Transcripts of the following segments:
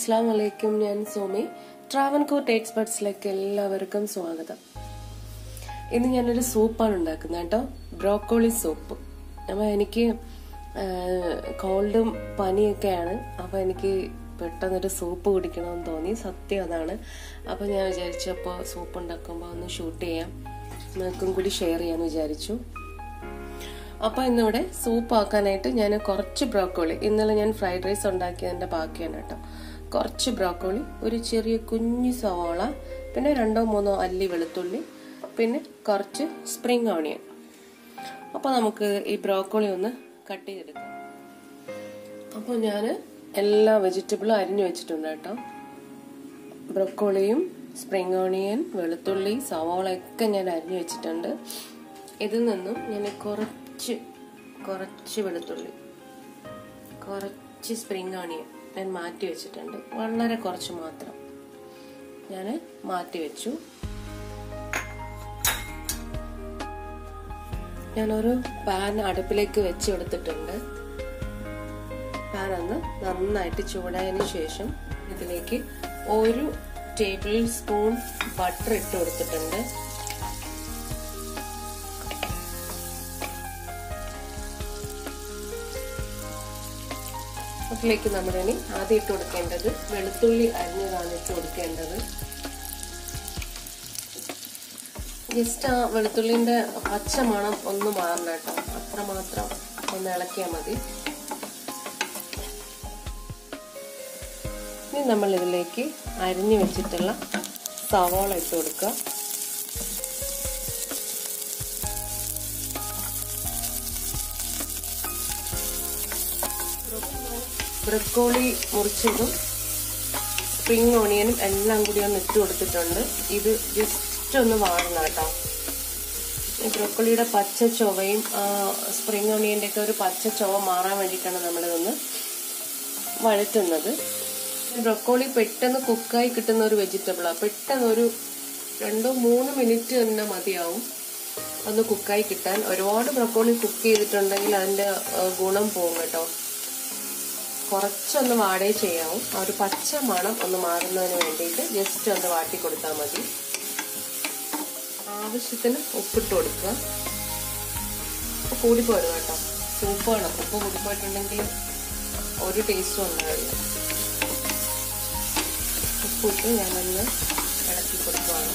അസ്സാം വലൈക്കും ഞാൻ സോമി ട്രാവൻകൂർ ടേക്സ് ബഡ്സിലേക്ക് എല്ലാവർക്കും സ്വാഗതം ഇന്ന് ഞാനൊരു സൂപ്പാണ് ഉണ്ടാക്കുന്നത് കേട്ടോ ബ്രോക്കോളി സൂപ്പ് അപ്പൊ എനിക്ക് കോൾഡും പനിയൊക്കെയാണ് അപ്പൊ എനിക്ക് പെട്ടെന്നൊരു സൂപ്പ് കുടിക്കണമെന്ന് തോന്നി സത്യം അതാണ് അപ്പൊ ഞാൻ വിചാരിച്ചപ്പോൾ സൂപ്പ് ഉണ്ടാക്കുമ്പോൾ ഒന്ന് ഷൂട്ട് ചെയ്യാം നിങ്ങൾക്കും കൂടി ഷെയർ ചെയ്യാന്ന് വിചാരിച്ചു അപ്പോൾ ഇന്നിവിടെ സൂപ്പ് ആക്കാനായിട്ട് ഞാൻ കുറച്ച് ബ്രോക്കോളി ഇന്നലെ ഞാൻ ഫ്രൈഡ് റൈസ് ഉണ്ടാക്കിയതിൻ്റെ ബാക്കിയാണ് കേട്ടോ കുറച്ച് ബ്രോക്കോളി ഒരു ചെറിയ കുഞ്ഞു സവാള പിന്നെ രണ്ടോ മൂന്നോ അല്ലി വെളുത്തുള്ളി പിന്നെ കുറച്ച് സ്പ്രിംഗ് ഓണിയൻ അപ്പോൾ നമുക്ക് ഈ ബ്രോക്കോളി ഒന്ന് കട്ട് ചെയ്തെടുക്കാം അപ്പോൾ ഞാൻ എല്ലാ വെജിറ്റബിളും അരിഞ്ഞു വെച്ചിട്ടുണ്ട് കേട്ടോ ബ്രൊക്കോളിയും സ്പ്രിംഗ് ഓണിയൻ വെളുത്തുള്ളി സവാളയൊക്കെ ഞാൻ അരിഞ്ഞു വെച്ചിട്ടുണ്ട് ഇതിൽ നിന്നും ഞാൻ കുറച്ച് കുറച്ച് വെളുത്തുള്ളി കുറച്ച് സ്പ്രിംഗ് ഓണിയൻ ഞാൻ മാറ്റി വെച്ചിട്ടുണ്ട് വളരെ കുറച്ച് മാത്രം ഞാൻ മാറ്റി വെച്ചു ഞാനൊരു പാൻ അടുപ്പിലേക്ക് വെച്ചെടുത്തിട്ടുണ്ട് പാൻ ഒന്ന് നന്നായിട്ട് ചൂടായതിനു ശേഷം ഇതിലേക്ക് ഒരു ടേബിൾ സ്പൂൺ ബട്ടർ ഇട്ട് കൊടുത്തിട്ടുണ്ട് അതിലേക്ക് നമ്മൾ ഇനി ആദ്യം ഇട്ട് കൊടുക്കേണ്ടത് വെളുത്തുള്ളി അരിഞ്ഞതാണ് ഇട്ട് കൊടുക്കേണ്ടത് ജസ്റ്റ് ആ വെളുത്തുള്ളിന്റെ പച്ച മണം ഒന്ന് മാറണം കേട്ടോ അത്രമാത്രം ഒന്ന് ഇളക്കിയാൽ മതി ഇനി നമ്മൾ ഇതിലേക്ക് അരിഞ്ഞു വെച്ചിട്ടുള്ള സവാള ഇട്ട് കൊടുക്കുക ബ്രക്കോളി മുറിച്ചതും സ്പ്രിംഗ് ഓണിയനും എല്ലാം കൂടി ഒന്ന് ഇട്ട് കൊടുത്തിട്ടുണ്ട് ഇത് ജസ്റ്റ് ഒന്ന് വാടണം കേട്ടോ ഈ ബ്രക്കോളിയുടെ പച്ച ചൊവയും സ്പ്രിംഗ് ഓണിയന്റെ ഒക്കെ ഒരു പച്ച ചൊവ മാറാൻ വേണ്ടിയിട്ടാണ് നമ്മളിതൊന്ന് വഴറ്റുന്നത് ബ്രക്കോളി പെട്ടെന്ന് കുക്കായി കിട്ടുന്ന ഒരു വെജിറ്റബിളാണ് പെട്ടെന്ന് ഒരു രണ്ടോ മൂന്ന് മിനിറ്റ് തന്നെ മതിയാവും ഒന്ന് കുക്കായി കിട്ടാൻ ഒരുപാട് ബ്രക്കോളി കുക്ക് ചെയ്തിട്ടുണ്ടെങ്കിൽ അതിന്റെ ഗുണം പോകും കേട്ടോ കുറച്ചൊന്ന് വാടേ ചെയ്യാവും ആ ഒരു പച്ച മണം ഒന്ന് മാറുന്നതിന് വേണ്ടിയിട്ട് ജസ്റ്റ് ഒന്ന് വാട്ടി കൊടുത്താൽ മതി ആവശ്യത്തിന് ഉപ്പിട്ട് കൊടുക്കുക ഉപ്പ് കൂടിപ്പോരുക കേട്ടോ സൂപ്പ് വേണം ഉപ്പ് കൂടിപ്പോയിട്ടുണ്ടെങ്കിൽ ഒരു ടേസ്റ്റും ഉണ്ടാവില്ല ഉപ്പിട്ട് ഞാനൊന്ന് ഇളക്കി കൊടുക്കുവാണ്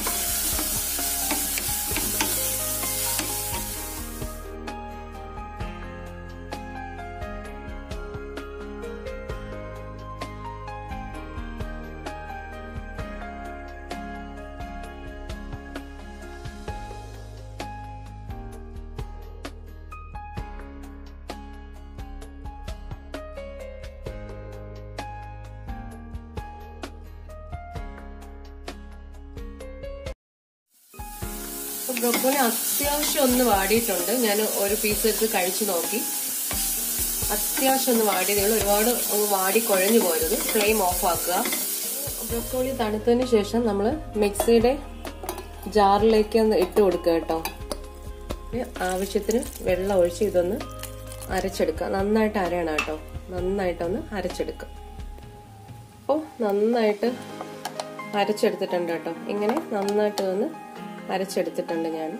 ബ്രൊക്കോളി അത്യാവശ്യം ഒന്ന് വാടിയിട്ടുണ്ട് ഞാൻ ഒരു പീസ് എടുത്ത് കഴിച്ചു നോക്കി അത്യാവശ്യം ഒന്ന് വാടിയതേ ഉള്ളൂ ഒരുപാട് ഒന്ന് വാടി കുഴഞ്ഞു പോരുത് ഫ്ലെയിം ഓഫ് ആക്കുക ബ്രൊക്കോളി തണുത്തതിന് ശേഷം നമ്മൾ മിക്സിയുടെ ജാറിലേക്ക് ഒന്ന് ഇട്ട് കൊടുക്കുക കേട്ടോ ആവശ്യത്തിന് വെള്ളം ഒഴിച്ച് ഇതൊന്ന് അരച്ചെടുക്കുക നന്നായിട്ട് അരയണം കേട്ടോ നന്നായിട്ടൊന്ന് അരച്ചെടുക്കുക അപ്പോൾ നന്നായിട്ട് അരച്ചെടുത്തിട്ടുണ്ട് കേട്ടോ ഇങ്ങനെ നന്നായിട്ട് ഒന്ന് അരച്ചെടുത്തിട്ടുണ്ട് ഞാൻ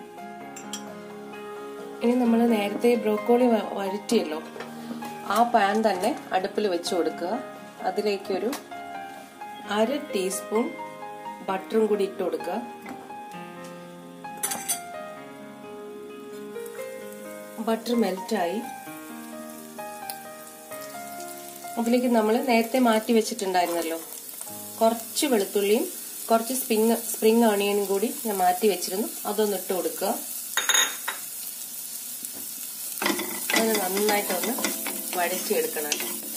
ഇനി നമ്മൾ നേരത്തെ ബ്രോക്കോളി വഴറ്റിയല്ലോ ആ പാൻ തന്നെ അടുപ്പിൽ വെച്ച് കൊടുക്കുക അതിലേക്ക് ഒരു അര ടീസ്പൂൺ ബട്ടറും കൂടി ഇട്ട് കൊടുക്കുക ബട്ടർ മെൽറ്റായി അതിലേക്ക് നമ്മൾ നേരത്തെ മാറ്റി വെച്ചിട്ടുണ്ടായിരുന്നല്ലോ കുറച്ച് വെളുത്തുള്ളിയും കുറച്ച് സ്പ്രിങ് സ്പ്രിങ് ഓണിയനും കൂടി ഞാൻ മാറ്റി വെച്ചിരുന്നു അതൊന്ന് ഇട്ട് കൊടുക്കുക അത് നന്നായിട്ടൊന്ന് വഴറ്റിയെടുക്കണം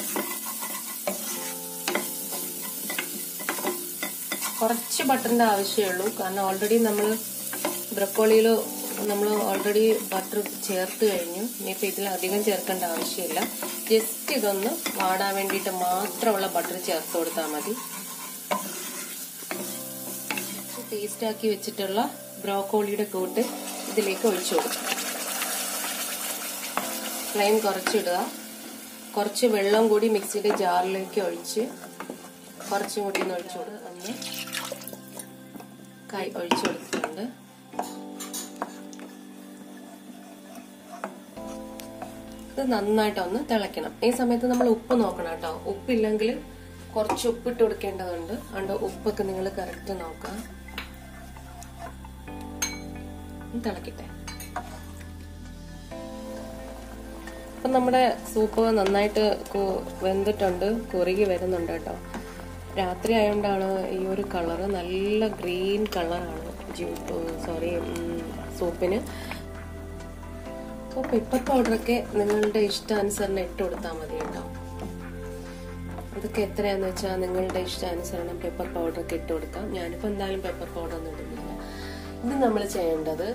കുറച്ച് ബട്ടറിന്റെ ആവശ്യമുള്ളൂ കാരണം ഓൾറെഡി നമ്മൾ ബ്രക്കോളിയിൽ നമ്മൾ ഓൾറെഡി ബട്ടർ ചേർത്ത് കഴിഞ്ഞു ഇനിയിപ്പോൾ ഇതിൽ അധികം ചേർക്കേണ്ട ആവശ്യമില്ല ജസ്റ്റ് ഇതൊന്ന് വാടാൻ വേണ്ടിയിട്ട് മാത്രമുള്ള ബട്ടർ ചേർത്ത് കൊടുത്താൽ മതി പേസ്റ്റ് ആക്കി വെച്ചിട്ടുള്ള ബ്രോക്കോളിയുടെ കൂട്ട് ഇതിലേക്ക് ഒഴിച്ചു കൊടുക്കും ഫ്ലെയിം കുറച്ചിടുക കുറച്ച് വെള്ളം കൂടി മിക്സിയുടെ ജാറിലേക്ക് ഒഴിച്ച് കുറച്ചും കൂടി ഒന്ന് ഒഴിച്ചു കൊടുത്ത് ഒന്ന് കൈ ഒഴിച്ചു കൊടുത്തിട്ടുണ്ട് ഇത് നന്നായിട്ടൊന്ന് തിളയ്ക്കണം ഈ സമയത്ത് നമ്മൾ ഉപ്പ് നോക്കണം കേട്ടോ ഉപ്പില്ലെങ്കിൽ കുറച്ച് ഉപ്പിട്ട് കൊടുക്കേണ്ടതുണ്ട് അതുകൊണ്ട് ഉപ്പൊക്കെ നിങ്ങൾ കറക്റ്റ് നോക്കുക തിളക്കട്ടെ അപ്പം നമ്മുടെ സൂപ്പ് നന്നായിട്ട് വെന്തിട്ടുണ്ട് കുറുകി വരുന്നുണ്ട് കേട്ടോ രാത്രി ആയതുകൊണ്ടാണ് ഈ ഒരു കളറ് നല്ല ഗ്രീൻ കളറാണ് സോറി സൂപ്പിന് അപ്പോൾ പെപ്പർ പൗഡറൊക്കെ നിങ്ങളുടെ ഇഷ്ടാനുസരണം ഇട്ട് കൊടുത്താൽ മതി കേട്ടോ അതൊക്കെ എത്രയാന്ന് വെച്ചാൽ നിങ്ങളുടെ ഇഷ്ടാനുസരണം പെപ്പർ പൗഡറൊക്കെ ഇട്ട് കൊടുക്കാം ഞാനിപ്പോൾ എന്തായാലും പെപ്പർ പൗഡർ ഒന്നും ഇടുന്നില്ല ഇനി നമ്മൾ ചെയ്യേണ്ടത്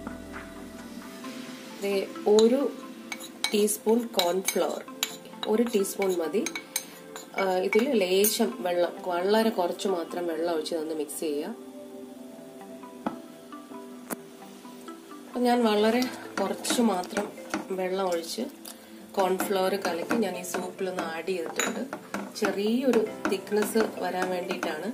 ഒരു ടീസ്പൂൺ കോൺഫ്ലവർ ഒരു ടീസ്പൂൺ മതി ഇതിൽ ലേശം വെള്ളം വളരെ കുറച്ച് മാത്രം വെള്ളം ഒഴിച്ച് തന്ന് മിക്സ് ചെയ്യുക അപ്പം ഞാൻ വളരെ കുറച്ച് മാത്രം വെള്ളം ഒഴിച്ച് കോൺഫ്ലവർ കലക്കി ഞാൻ ഈ സൂപ്പിലൊന്ന് ആഡ് ചെയ്തിട്ടുണ്ട് ചെറിയൊരു തിക്നെസ് വരാൻ വേണ്ടിയിട്ടാണ്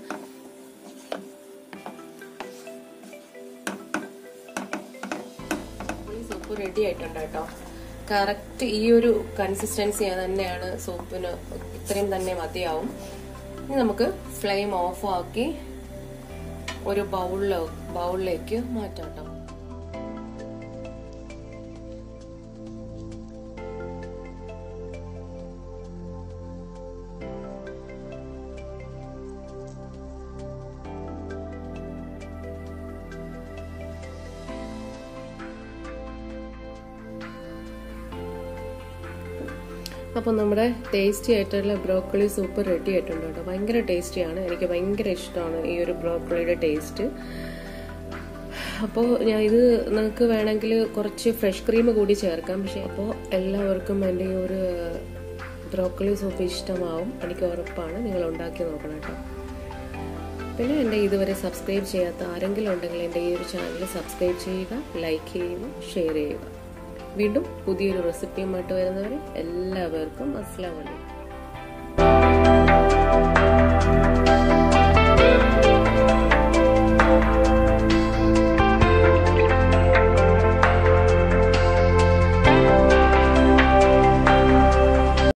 ഈ സൂപ്പ് റെഡി ആയിട്ടുണ്ട് കേട്ടോ കറക്റ്റ് ഈ ഒരു കൺസിസ്റ്റൻസി തന്നെയാണ് സൂപ്പിന് ഇത്രയും തന്നെ മതിയാവും ഇനി നമുക്ക് ഫ്ലെയിം ഓഫ് ആക്കി ഒരു ബൗളിലോ ബൗളിലേക്ക് മാറ്റാം കേട്ടോ അപ്പോൾ നമ്മുടെ ടേസ്റ്റി ആയിട്ടുള്ള ബ്രോക്കോളി സൂപ്പ് റെഡി ആയിട്ടുണ്ട് കേട്ടോ ഭയങ്കര ടേസ്റ്റിയാണ് എനിക്ക് ഭയങ്കര ഇഷ്ടമാണ് ഈ ഒരു ബ്രോക്കോളിയുടെ ടേസ്റ്റ് അപ്പോൾ ഞാൻ ഇത് നിങ്ങൾക്ക് വേണമെങ്കിൽ കുറച്ച് ഫ്രഷ് ക്രീം കൂടി ചേർക്കാം പക്ഷേ അപ്പോൾ എല്ലാവർക്കും എൻ്റെ ഈ ഒരു ബ്രോക്കോളി സൂപ്പ് ഇഷ്ടമാവും എനിക്ക് ഉറപ്പാണ് നിങ്ങൾ ഉണ്ടാക്കി നോക്കണം കേട്ടോ പിന്നെ എൻ്റെ ഇതുവരെ സബ്സ്ക്രൈബ് ചെയ്യാത്ത ആരെങ്കിലും ഉണ്ടെങ്കിൽ എൻ്റെ ഈ ഒരു ചാനൽ സബ്സ്ക്രൈബ് ചെയ്യുക ലൈക്ക് ചെയ്യുക ഷെയർ ചെയ്യുക വീണ്ടും പുതിയൊരു റെസിപ്പിയുമായിട്ട് വരുന്നവരെ എല്ലാവർക്കും അസ്സാം വലൈക്കും